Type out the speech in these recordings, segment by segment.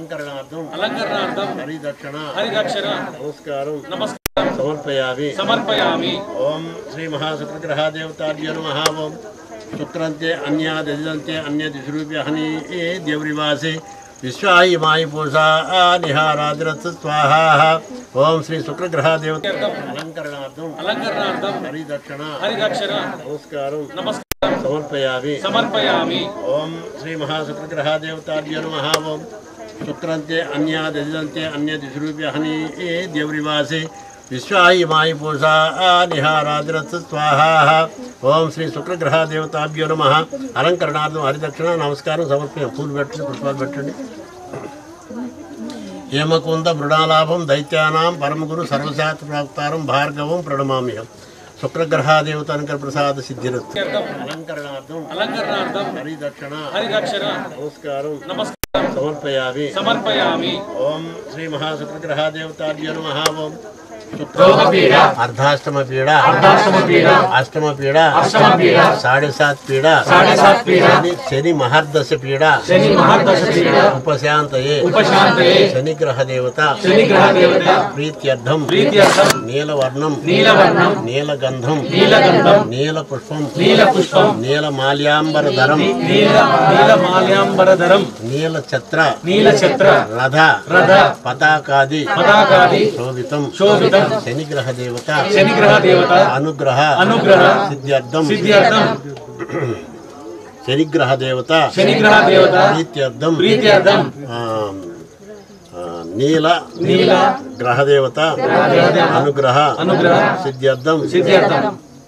అలంకరణార్థం అలంకరణార్థం హరిదక్షిణ హరిదక్షిణ నమస్కారం నమస్కారం సమర్పయామి సమర్పయామి ఓం శ్రీ మహాశుక్రగ్రహాదేవతాభ్యో నమ ఓం శుక్రంతే అన్యాదంతే అన్యదిశరూప్య హని ఏ దేవరివాసే విశ్వాయి మాయి పూషా నిహారాద్రత్ స్వాహా ఓం శ్రీ శుక్రగ్రహాదేవత అలంకరణార్థం అలంకరణార్థం హరిదక్షిణ హరిదక్షిణ నమస్కారం నమస్కారం సమర్పయామి సమర్పయామి ఓం శ్రీ మహాశుక్రగ్రహాదేవతాభ్యో నమ ఓం శుక్రంతే అన్యాదంతే అన్యదిశరూప్య హని ఏ దేవరివాసే విశ్వాయి మాయి పూషా నిహారాద్రత్ స్వాహా ఓం శ్రీ శుక్రగ్రహాదేవతాభ్యో నమ అలంకరణార్థం హరిదక్షిణ నమస్కారం సమర్పయం పూలు పెట్టండి పుష్పాలు పెట్టండి హేమకుంద మృణాలాభం దైత్యానాం పరమగురు సర్వశాస్త్ర ప్రాప్తారం భార్గవం ప్రణమామ్యం శుక్రగ్రహాదేవతానుకర ప్రసాద సిద్ధిరత్ అలంకరణార్థం అలంకరణార్థం హరిదక్షిణ హరిదక్షిణ నమస్కారం నమస్కారం సమర్పయామి సమర్పయామి ఓం శ్రీ మహాశుక్రగ్రహాదేవతాభ్యో నమ ఓం అర్ధాష్టమ పీడ అష్టమ పీడ సాడే సాత్ పీడ శని- శని మహర్దశ పీడ శని మహాదశ పీడ ఉపశాంతయే ఉపశాంతయే శనిగ్రహ దేవత శనిగ్రహ దేవత ప్రీత్యర్థం ప్రీత్యర్థం నీలవర్ణం నీలవర్ణం నీలగంధం నీలగంధం నీల పుష్పం నీల పుష్పం నీల మాల్యాంబరధరం నీల నీల మాల్యాంబరధరం నీల ఛత్ర నీల ఛత్ర రథ రథ పతాకాది పతాకాది శోభితం శోభితం శనిగ్రహ దేవత శనిగ్రహ దేవత అనుగ్రహ అనుగ్రహ సిద్ధ్యర్థం సిద్ధ్యర్థం శనిగ్రహ దేవత శనిగ్రహ దేవత ప్రీత్యర్థం ప్రీత్యర్థం ఆ, ఆ, నీల నీల గ్రహ దేవత అనుగ్రహ అనుగ్రహ సిద్ధ్యర్థం సిద్ధ్యర్థం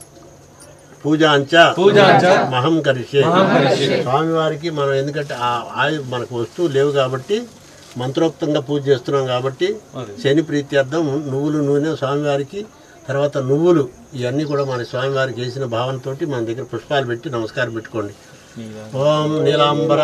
పూజాంచ పూజాంచ మహం కరిషే మహం కరిష్యే. స్వామివారికి మనం ఎందుకంటే ఆ ఆయు మనకు వస్తువు లేవు కాబట్టి మంత్రోక్తంగా పూజ చేస్తున్నాం కాబట్టి శని ప్రీత్యర్థం నువ్వులు నూనె స్వామివారికి తర్వాత నువ్వులు ఇవన్నీ కూడా మన స్వామివారికి వేసిన భావనతోటి మన దగ్గర పుష్పాలు పెట్టి నమస్కారం పెట్టుకోండి ఓం నీలాంబర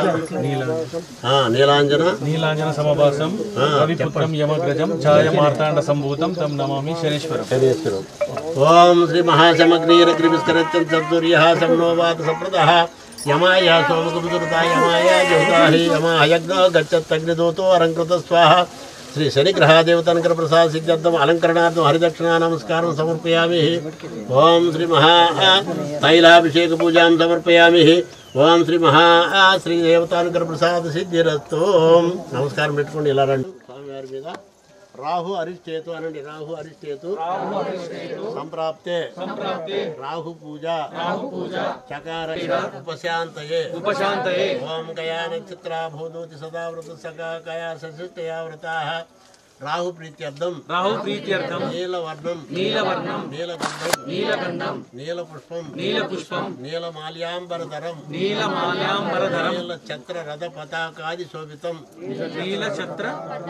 ఆ, నీలాంజన నీలాంజన సమభాసం రవిపుత్రం యమగ్రజం ఛాయ మార్తాండ సంభూతం తం నమామి శనేశ్వరం శనేశ్వరం ఓం శ్రీ మహాసమగ్నీర గ్రివిస్కరత్యం చతుర్య సంనోవాత సప్రద యమాయ సోమకుదురుత యమాయ జ్యోతాహి యమాయజ్ఞ గచ్చత్తగ్నిదూతో అలంకృత స్వాహ శ్రీ శనిగ్రహాదేవతనుగ్ర ప్రసాద సిద్ధార్థం అలంకరణార్థం హరిదక్షిణ నమస్కారం సమర్పయామి ఓం శ్రీ మహా తైలాభిషేక పూజాం సమర్పయామి ఓం శ్రీ మహా శ్రీ దేవతానుగ్ర ప్రసాద సిద్ధిరస్తు ఓం నమస్కారం పెట్టుకోండి ఇలా రండి స్వామివారి మీద రాహు అరిష్టేతు అనండి రాహు అరిష్టేతు సంప్రాప్తే రాహు పూజ రాహు పూజ చకార ఉపశాంతయే ఉపశాంతయే ఓం గయా నక్షత్రా భూదోతి సదా వృత సగా గయా సశిష్టయా వృతాః రాహు ప్రీత్యర్థం రాహు ప్రీత్యర్థం నీలవర్ణం నీలవర్ణం నీలగంధం నీలగంధం నీల పుష్పం నీల పుష్పం నీల మాల్యాంబరధరం నీల మాల్యాంబరధరం నీల ఛత్ర రథ పతాకాది శోభితం నీల ఛత్ర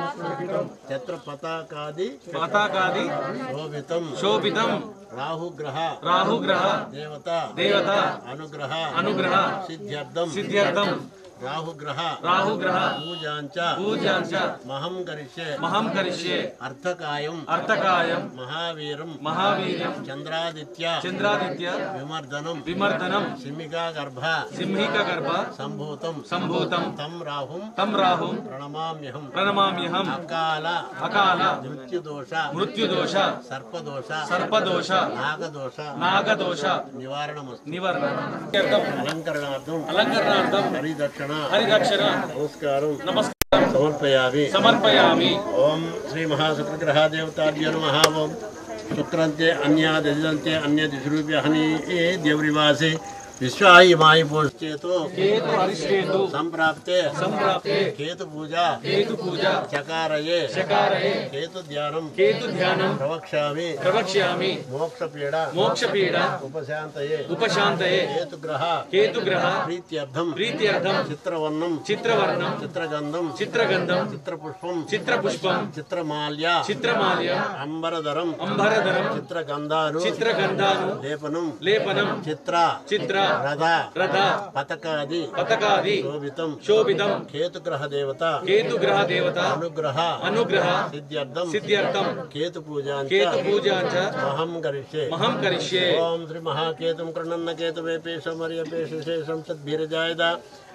ఛత్ర పతాకాది పతాకాది శోభితం శోభితం రాహుగ్రహ రాహుగ్రహ దేవత దేవత అనుగ్రహ అనుగ్రహ సిద్ధ్యర్థం సిద్ధ్యర్థం రాహుగ్రహ రాహుగ్రహ పూజాంచ పూజాంచ మహం కరిష్యే మహం కరిష్యే అర్థకాయం అర్థకాయం మహావీరం మహావీర్యం చంద్రాదిత్య చంద్రాదిత్య విమర్దనం విమర్దనం సిమికా గర్భ సింహిక గర్భ సంభూతం సంభూతం తం రాహుం తం రాహుం ప్రణమామ్యహం ప్రణమామ్యహం అకాల అకాల మృత్యుదోష మృత్యుదోష సర్పదోష సర్పదోష నాగదోష నాగదోష నివారణమస్తు నివారణ అలంకరణార్థం అలంకరణార్థం హరిదక్షిణ హరిదక్షిణ నమస్కారం నమస్కారం సమర్పయామి సమర్పయామి ఓం శ్రీ మహాశుక్రగ్రహాదేవతాభ్యో నమ ఓం శుక్రంతే అన్యాదంతే అన్యదిశరూప్య హని ఏ దేవరివాసే విశ్వాయి మాయి పోషేతో కేతు అరిష్టేతు సంప్రాప్తే సంప్రాప్తే కేతు పూజ కేతు పూజ చకారయే చకారయే కేతు ధ్యానం కేతు ధ్యానం ప్రవక్ష్యామి ప్రవక్ష్యామి మోక్షపీడ మోక్షపీడ ఉపశాంతయే ఉపశాంతయే కేతుగ్రహ కేతుగ్రహ ప్రీత్యర్థం ప్రీత్యర్థం చిత్రవర్ణం చిత్రవర్ణం చిత్రగంధం చిత్రగంధం చిత్రపుష్పం చిత్రపుష్పం చిత్రమాల్య చిత్రమాల్య అంబరధరం అంబరధరం చిత్రగంధారు చిత్రగంధాను లేపనం లేపనం చిత్ర చిత్ర రథ రథ పతకాది పతకాది శోభితం శోభితం కేతుగ్రహ దేవత కేతుగ్రహ దేవత అనుగ్రహ అనుగ్రహ సిద్ధ్యర్థం సిద్ధ్యర్థం కేతు పూజాంచ కేతు పూజాంచ మహం కరిష్యే మహం కరిష్యే ఓం శ్రీ మహాకేతుం కృణన్న కేతువేపేశం మర్యపేశేషం సద్భిరజాయద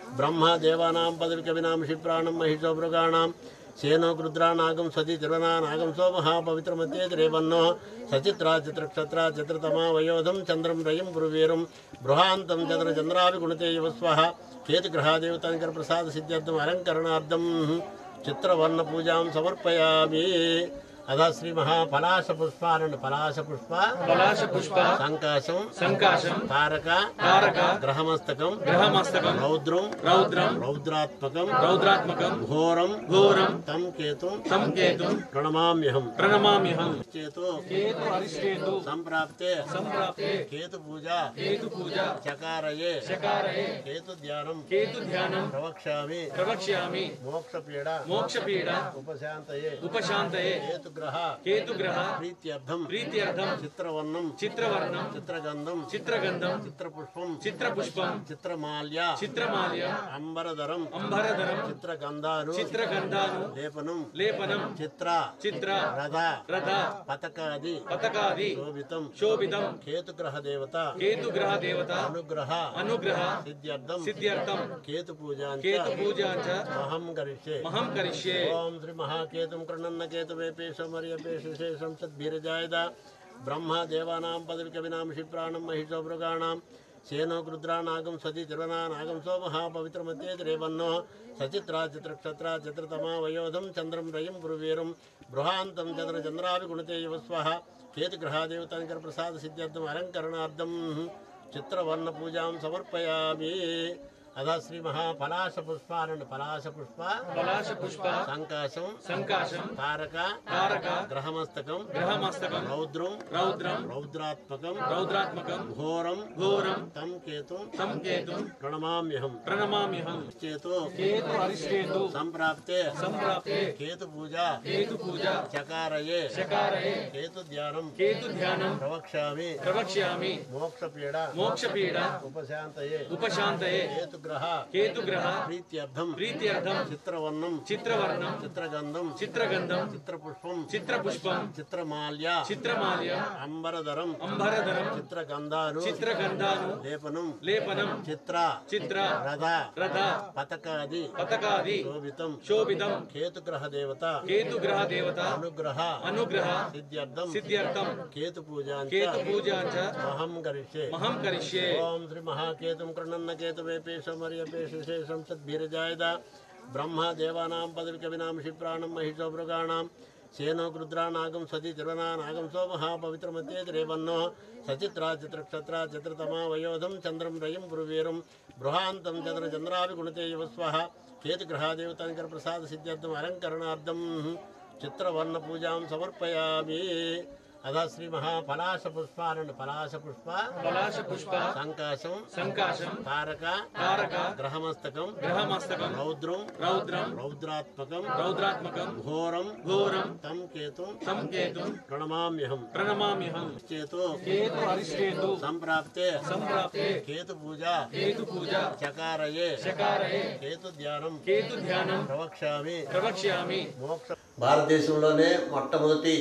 బ్రహ్మ దేవానాం పదవికవినాం క్షిప్రాణం మహిషో మృగాణం సేనో గృద్రానాగం సతి తిరువనానాగం సో మహాపవిత్రమతే రేవన్నో సచిత్రా చిత్రక్షత్రా చిత్రతమా వయోధం చంద్రం రయం గురువీరం బృహాంతం చంద్ర చంద్రాభి గుణతే యువస్వ కేతుగ్రహాదేవతాంకర ప్రసాద సిద్ధ్యర్థం అలంకరణార్థం చిత్రవర్ణ పూజాం సమర్పయామి అదా శ్రీ మహాపలాశ పుష్పానండి పలాశ పుష్ప పలాశ పుష్ప సంకాశం సంకాశం తారక తారక గ్రహమస్తకం గ్రహమస్తకం రౌద్రం రౌద్రం రౌద్రాత్మకం రౌద్రాత్మకం ఘోరం ఘోరం తం కేతుం తం కేతుం ప్రణమామ్యహం ప్రణమామ్యహం చేతు కేతు అరిష్టేతు సంప్రాప్తే సంప్రాప్తే కేతు పూజ కేతు పూజ చకారయే చకారయే కేతు ధ్యానం కేతు ధ్యానం ప్రవక్ష్యామి ప్రవక్ష్యామి మోక్షపీడ మోక్షపీడ ఉపశాంతయే ఉపశాంతయే కేతుగ్రహ కేతుగ్రహ ప్రీత్యర్థం ప్రీత్యర్థం చిత్రవర్ణం చిత్రవర్ణం చిత్రగంధం చిత్రగంధం చిత్రపుష్పం చిత్రపుష్పం చిత్రమాల్య చిత్రమాల్య అంబరధరం అంబరధరం చిత్రగంధారు చిత్రగంధాను లేపనం లేపనం చిత్ర చిత్ర రథ రథ పతకాది పతకాది శోభితం శోభితం కేతుగ్రహ దేవత కేతుగ్రహ దేవత అనుగ్రహ అనుగ్రహ సిద్ధ్యర్థం సిద్ధ్యర్థం కేతు పూజాంచ కేతు పూజాంచ అహం కరిష్యే మహం కరిష్యే ఓం శ్రీ మహాకేతుం కృణన్న కేతు వేపేశం మరియపేశేషం సద్భిరజాయద బ్రహ్మ దేవానాం పదవి కవినాం క్షిప్రాణం మహిషో మృగాణం సేనో గృద్రానాగం సతి తిరువనానాగం సో మహాపవిత్రమతే రేవన్నో సచిత్రా చిత్రక్షత్రా చిత్రతమా వయోధం చంద్రం రయం గురువీరం బృహాంతం చంద్ర చంద్రాభి గుణతే యువస్వ కేతుగ్రహాదేవతాంకర ప్రసాద సిద్ధ్యర్థం అలంకరణార్థం చిత్రవర్ణ పూజాం సమర్పయామి అదా శ్రీ మహాపలాశ పుష్పానండి పలాశ పుష్ప పలాశ పుష్ప సంకాశం సంకాశం తారక తారక గ్రహమస్తకం గ్రహమస్తకం రౌద్రం రౌద్రం రౌద్రాత్మకం రౌద్రాత్మకం ఘోరం ఘోరం తం కేతుం తం కేతుం ప్రణమామ్యహం ప్రణమామ్యహం చేతు కేతు అరిష్టేతు సంప్రాప్తే సంప్రాప్తే కేతు పూజ కేతు పూజ చకారయే చకారయే కేతు ధ్యానం కేతు ధ్యానం ప్రవక్ష్యామి ప్రవక్ష్యామి మోక్షపీడ మోక్షపీడ ఉపశాంతయే ఉపశాంతయే కేతుగ్రహ కేతుగ్రహ ప్రీత్యర్థం ప్రీత్యర్థం చిత్రవర్ణం చిత్రవర్ణం చిత్రగంధం చిత్రగంధం చిత్రపుష్పం చిత్రపుష్పం చిత్రమాల్య చిత్రమాల్య అంబరధరం అంబరధరం చిత్రగంధారు చిత్రగంధాను లేపనం లేపనం చిత్ర చిత్ర రథ రథ పతకాది పతకాది శోభితం శోభితం కేతుగ్రహ దేవత కేతుగ్రహ దేవత అనుగ్రహ అనుగ్రహ సిద్ధ్యర్థం సిద్ధ్యర్థం కేతు పూజాంచ కేతు పూజాంచ అహం కరిష్యే మహం కరిష్యే ఓం శ్రీ మహాకేతుం కృణన్న కేతు వేపేశం మరియపేశేషం సద్భిరజాయద బ్రహ్మ దేవానాం పదవి కవినాం క్షిప్రాణం మహిషో మృగాణం సేనో గృద్రానాగం సతి తిరువనానాగం సో మహాపవిత్రమతే రేవన్నో సచిత్రా చిత్రక్షత్రా చిత్రతమా వయోధం చంద్రం రయం గురువీరం బృహాంతం చంద్ర చంద్రాభి గుణతే యువస్వ కేతుగ్రహాదేవతాంకర ప్రసాద సిద్ధ్యర్థం అలంకరణార్థం చిత్రవర్ణ పూజాం సమర్పయామి అదా శ్రీ మహాపలాశ పుష్పానండి పలాశ పుష్ప పలాశ పుష్ప సంకాశం సంకాశం తారక తారక గ్రహమస్తకం గ్రహమస్తకం రౌద్రం రౌద్రం రౌద్రాత్మకం రౌద్రాత్మకం ఘోరం ఘోరం తం కేతుం తం కేతుం ప్రణమామ్యహం ప్రణమామ్యహం చేతు కేతు అరిష్టేతు సంప్రాప్తే సంప్రాప్తే కేతు పూజ కేతు పూజ చకారయే చకారయే కేతు ధ్యానం కేతు ధ్యానం ప్రవక్ష్యామి ప్రవక్ష్యామి మోక్ష భారతదేశంలోనే మొట్టమొదటి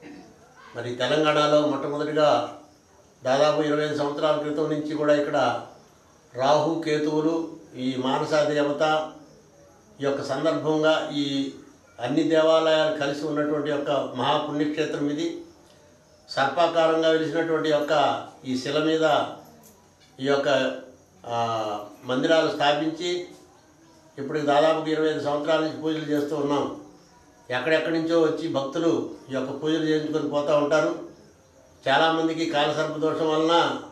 మరి తెలంగాణలో మొట్టమొదటిగా దాదాపు ఇరవై ఐదు సంవత్సరాల క్రితం నుంచి కూడా ఇక్కడ రాహు కేతువులు ఈ మానసా దేవత ఈ యొక్క సందర్భంగా ఈ అన్ని దేవాలయాలు కలిసి ఉన్నటువంటి యొక్క మహాపుణ్యక్షేత్రం ఇది సర్పాకారంగా వెలిసినటువంటి యొక్క ఈ శిల మీద ఈ యొక్క ఆ, మందిరాలు స్థాపించి ఇప్పుడు దాదాపు ఇరవై ఐదు సంవత్సరాల నుంచి పూజలు చేస్తూ ఉన్నాం ఎక్కడెక్కడి నుంచో వచ్చి భక్తులు ఈ యొక్క పూజలు చేయించుకొని పోతూ ఉంటారు చాలామందికి కాలసర్ప దోషం వలన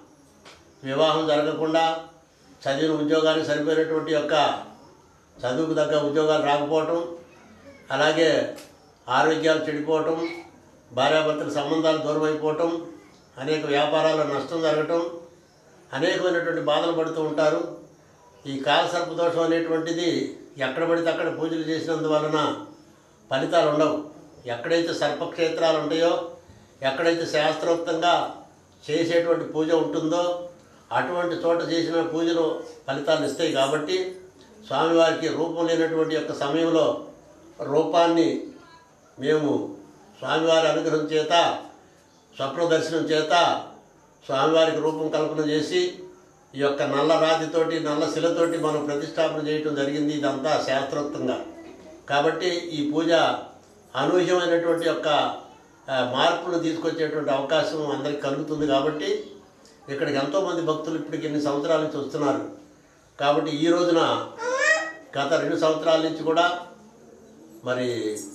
వివాహం జరగకుండా చదివిన ఉద్యోగానికి సరిపోయినటువంటి యొక్క చదువుకు తగ్గ ఉద్యోగాలు రాకపోవటం అలాగే ఆరోగ్యాలు చెడిపోవటం భార్యాభర్తల సంబంధాలు దూరం అయిపోవటం అనేక వ్యాపారాల్లో నష్టం జరగటం అనేకమైనటువంటి బాధలు పడుతూ ఉంటారు ఈ కాలసర్ప దోషం అనేటువంటిది ఎక్కడ పడితే అక్కడ పూజలు చేసినందువలన ఫలితాలు ఉండవు ఎక్కడైతే సర్పక్షేత్రాలు ఉంటాయో ఎక్కడైతే శాస్త్రోక్తంగా చేసేటువంటి పూజ ఉంటుందో అటువంటి చోట చేసిన పూజలు ఫలితాలు ఇస్తాయి కాబట్టి స్వామివారికి రూపం లేనటువంటి యొక్క సమయంలో రూపాన్ని మేము స్వామివారి అనుగ్రహం చేత స్వప్న దర్శనం చేత స్వామివారికి రూపం కల్పన చేసి ఈ యొక్క నల్ల రాతితోటి నల్ల శిలతోటి మనం ప్రతిష్టాపన చేయటం జరిగింది ఇదంతా శాస్త్రోక్తంగా కాబట్టి ఈ పూజ అనూహ్యమైనటువంటి యొక్క ఆ, మార్పులు తీసుకొచ్చేటువంటి అవకాశం అందరికి కలుగుతుంది కాబట్టి ఇక్కడికి ఎంతోమంది భక్తులు ఇప్పటికి ఎన్ని సంవత్సరాల నుంచి వస్తున్నారు కాబట్టి ఈ రోజున గత రెండు సంవత్సరాల నుంచి కూడా మరి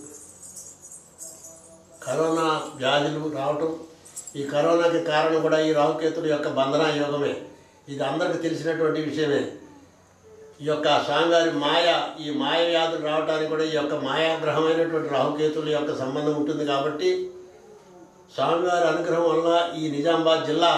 కరోనా వ్యాధులు రావటం ఈ కరోనాకి కారణం కూడా ఈ రాహుకేతుల యొక్క బంధన యోగమే ఇది అందరికీ తెలిసినటువంటి విషయమే ఈ యొక్క స్వామివారి మాయ ఈ మాయ వ్యాధులు రావడానికి కూడా ఈ యొక్క మాయాగ్రహమైనటువంటి రాహుకేతుల యొక్క సంబంధం ఉంటుంది కాబట్టి స్వామివారి అనుగ్రహం వల్ల ఈ నిజామాబాద్ జిల్లా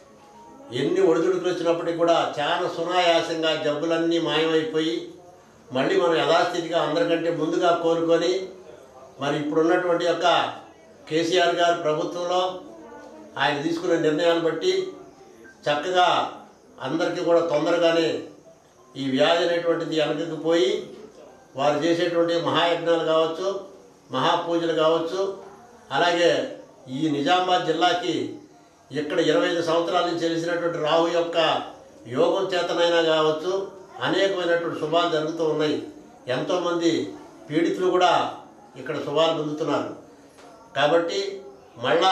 ఎన్ని ఒడిదుడుకులు వచ్చినప్పటికీ కూడా చాలా సునాయాసంగా జబ్బులన్నీ మాయమైపోయి మళ్ళీ మనం యథాస్థితిగా అందరికంటే ముందుగా కోరుకొని మరి ఇప్పుడున్నటువంటి యొక్క కేసీఆర్ గారి ప్రభుత్వంలో ఆయన తీసుకున్న నిర్ణయాలు బట్టి చక్కగా అందరికీ కూడా తొందరగానే ఈ వ్యాధి అనేటువంటిది వెనకకి పోయి వారు చేసేటువంటి మహాయజ్ఞాలు కావచ్చు మహాపూజలు కావచ్చు అలాగే ఈ నిజామాబాద్ జిల్లాకి ఇక్కడ ఇరవై ఐదు సంవత్సరాల నుంచి తెలిసినటువంటి రాహు యొక్క యోగం చేతనైనా కావచ్చు అనేకమైనటువంటి శుభాలు జరుగుతూ ఉన్నాయి ఎంతోమంది పీడితులు కూడా ఇక్కడ శుభాలు పొందుతున్నారు కాబట్టి మళ్ళా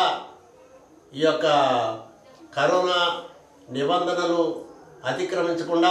ఈ యొక్క కరోనా నిబంధనలు అతిక్రమించకుండా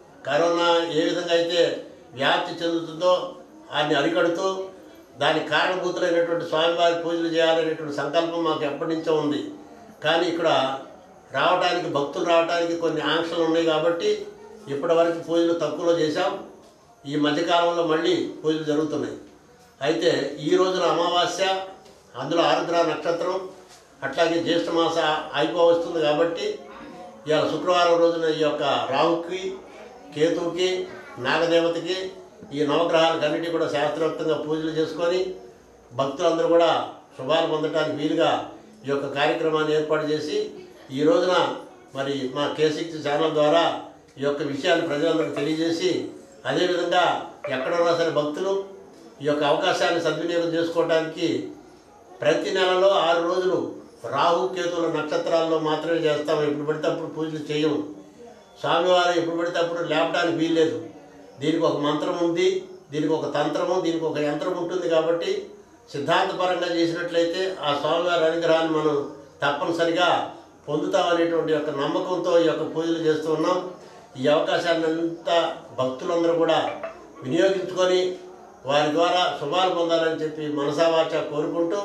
కరోనా ఏ విధంగా అయితే వ్యాప్తి చెందుతుందో దాన్ని అరికడుతూ దానికి కారణభూతులైనటువంటి స్వామివారి పూజలు చేయాలనేటువంటి సంకల్పం మాకు ఎప్పటి నుంచో ఉంది కానీ ఇక్కడ రావడానికి భక్తులు రావడానికి కొన్ని ఆంక్షలు ఉన్నాయి కాబట్టి ఇప్పటివరకు పూజలు తక్కువలో చేశాం ఈ మధ్యకాలంలో మళ్ళీ పూజలు జరుగుతున్నాయి అయితే ఈ రోజున అమావాస్య అందులో ఆరుద్ర నక్షత్రం అట్లాగే జ్యేష్ఠ మాస అయిపోవస్తుంది కాబట్టి ఇవాళ శుక్రవారం రోజున ఈ యొక్క రాహుకి కేతువుకి నాగదేవతకి ఈ నవగ్రహాలకు అన్నిటి కూడా శాస్త్రోక్తంగా పూజలు చేసుకొని భక్తులందరూ కూడా శుభాలు పొందడానికి వీలుగా ఈ యొక్క కార్యక్రమాన్ని ఏర్పాటు చేసి ఈ రోజున మరి మా కేసిక్స్ ఛానల్ ద్వారా ఈ యొక్క విషయాన్ని ప్రజలందరికీ తెలియజేసి అదేవిధంగా ఎక్కడున్నా సరే భక్తులు ఈ యొక్క అవకాశాన్ని సద్వినియోగం చేసుకోవడానికి ప్రతి నెలలో ఆరు రోజులు రాహు కేతువుల నక్షత్రాల్లో మాత్రమే చేస్తాం ఎప్పుడు పడితే అప్పుడు పూజలు చేయము స్వామివారు ఎప్పుడు పడితే అప్పుడు లేపడానికి వీల్లేదు దీనికి ఒక మంత్రం ఉంది దీనికి ఒక తంత్రము దీనికి ఒక యంత్రం ఉంటుంది కాబట్టి సిద్ధాంతపరంగా చేసినట్లయితే ఆ స్వామివారి అనుగ్రహాన్ని మనం తప్పనిసరిగా పొందుతామనేటువంటి యొక్క నమ్మకంతో ఈ యొక్క పూజలు చేస్తూ ఉన్నాం ఈ అవకాశాన్ని అంతా భక్తులందరూ కూడా వినియోగించుకొని వారి ద్వారా శుభాలు పొందాలని చెప్పి మనసావాచ కోరుకుంటూ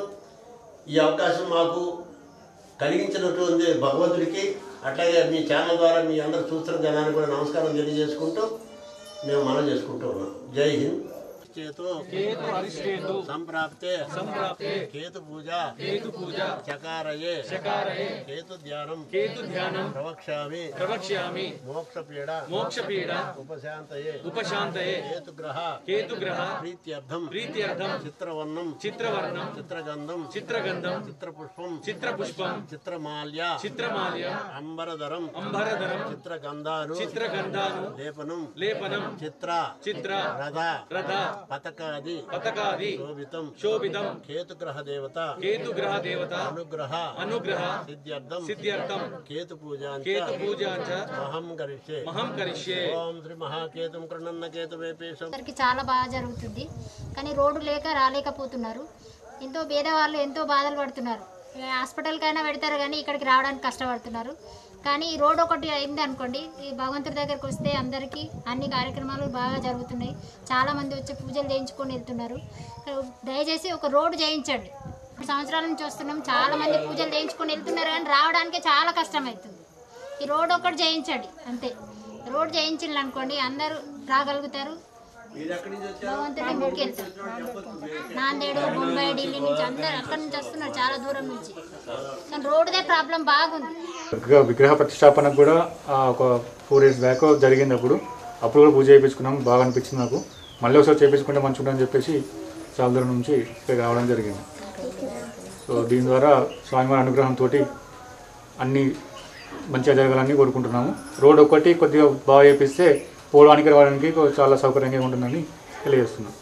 ఈ అవకాశం మాకు కలిగించినటువంటి భగవంతుడికి అట్లాగే మీ ఛానల్ ద్వారా మీ అందరు చూస్తున్న జనానికి కూడా నమస్కారం తెలియజేసుకుంటూ మేము మనం చేసుకుంటూ ఉన్నాం జై హింద్ చేతు కేతు అరిష్టేతు సంప్రాప్తే సంప్రాప్తే కేతు పూజ కేతు పూజ చకారయే చకారయే కేతు ధ్యానం కేతు ధ్యానం ప్రవక్ష్యామి ప్రవక్ష్యామి మోక్షపీడ మోక్షపీడ ఉపశాంతయే ఉపశాంతయే కేతుగ్రహ కేతుగ్రహ ప్రీత్యర్థం ప్రీత్యర్థం చిత్రవర్ణం చిత్రవర్ణం చిత్రగంధం చిత్రగంధం చిత్రపుష్పం చిత్రపుష్పం చిత్రమాల్య చిత్రమాల్య అంబరధరం అంబరధరం చిత్రగంధారు చిత్రగంధాను లేపనం లేపనం చిత్ర చిత్ర రథ రథ పతకాది పతకాది శోభితం శోభితం కేతుగ్రహ దేవత కేతుగ్రహ దేవత అనుగ్రహ అనుగ్రహ సిద్ధ్యర్థం సిద్ధ్యర్థం కేతు పూజాంచ కేతు పూజాంచ అహం కరిష్యే మహం కరిష్యే ఓం శ్రీ మహాకేతుం కృణన్న కేతు వేపేశం అందరికి చాలా బాగా జరుగుతుంది కానీ రోడ్డు లేక రాలేకపోతున్నారు ఎంతో పేదవాళ్ళు ఎంతో బాధలు పడుతున్నారు ఏ హాస్పిటల్కైనా పెడతారు కానీ ఇక్కడికి రావడానికి కష్టపడుతున్నారు కానీ ఈ రోడ్ ఒకటి అయింది అనుకోండి ఈ భగవంతుడి దగ్గరికి వస్తే అందరికీ అన్ని కార్యక్రమాలు బాగా జరుగుతున్నాయి చాలా మంది వచ్చి పూజలు చేయించుకొని వెళ్తున్నారు దయచేసి ఒక రోడ్డు చేయించండి సంవత్సరాల నుంచి వస్తున్నాం చాలా మంది పూజలు చేయించుకొని వెళ్తున్నారు కానీ రావడానికే చాలా కష్టం అవుతుంది ఈ రోడ్ ఒకటి చేయించండి అంతే రోడ్ చేయించిండ్రు అనుకోండి అందరూ రాగలుగుతారు భగవంతుడి ముందుకు వెళ్తారు నాందేడు ముంబై ఢిల్లీ నుంచి అందరు అక్కడి నుంచి వస్తున్నారు చాలా దూరం నుంచి కానీ రోడ్డుదే ప్రాబ్లం బాగుంది విగ్రహ విగ్రహ ప్రతిష్టాపనకు కూడా ఆ, ఒక ఫోర్ ఇయర్స్ బ్యాక్ జరిగింది అప్పుడు అప్పుడు కూడా పూజ చేయించుకున్నాం బాగా అనిపించింది నాకు మళ్ళీ ఒకసారి చేయించుకుంటే మంచిగా ఉంటుందని చెప్పేసి చాలా దూరం నుంచి ఇక్కడ రావడం జరిగింది సో దీని ద్వారా స్వామివారి అనుగ్రహంతో అన్ని మంచిగా జరగాలని కోరుకుంటున్నాము రోడ్ ఒక్కటి కొద్దిగా బాగా చేపిస్తే పోవడానికి రావడానికి చాలా సౌకర్యంగా ఉంటుందని తెలియజేస్తున్నాం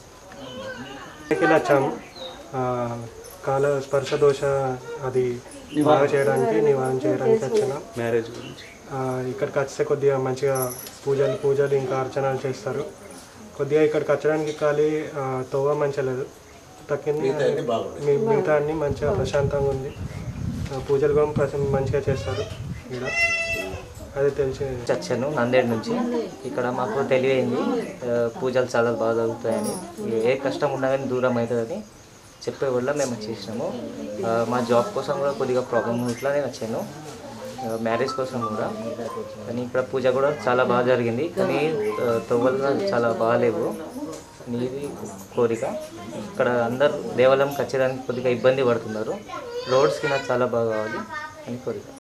ఇలా వచ్చాము ఆ, కాల స్పర్శ దోష అది బాగా చేయడానికి నివారణ చేయడానికి వచ్చిన మ్యారేజ్ గురించి ఆ, ఇక్కడికి వస్తే కొద్దిగా మంచిగా పూజలు పూజలు ఇంకా అర్చనలు చేస్తారు కొద్దిగా ఇక్కడికి వచ్చడానికి ఖాళీ ఆ, తోవ మంచిగా లేదు తక్కింది మీ మిగతా అన్ని మంచిగా ప్రశాంతంగా ఉంది ఆ, పూజలు కూడా ప్రశా- మంచిగా చేస్తారు ఇక్కడ అదే తెలిసి వచ్చాను నందేడ్ నుంచి ఇక్కడ మాకు తెలియయింది ఆ, పూజలు చాలా బాగా జరుగుతాయని ఏ కష్టం ఉన్నా కానీ దూరం అవుతుందని చెప్పే వల్ల మేము వచ్చేసినాము ఆ, మా జాబ్ కోసం కూడా కొద్దిగా ప్రాబ్లం ఇట్లా నేను వచ్చాను ఆ, మ్యారేజ్ కోసం కూడా కానీ ఇక్కడ పూజ కూడా చాలా బాగా జరిగింది కానీ ఆ, తవ్వలు కూడా చాలా బాగాలేవు నీది కోరిక ఇక్కడ అందరు దేవాలయంకి వచ్చేదానికి కొద్దిగా ఇబ్బంది పడుతున్నారు రోడ్స్కి నాకు చాలా బాగా కావాలి అని కోరిక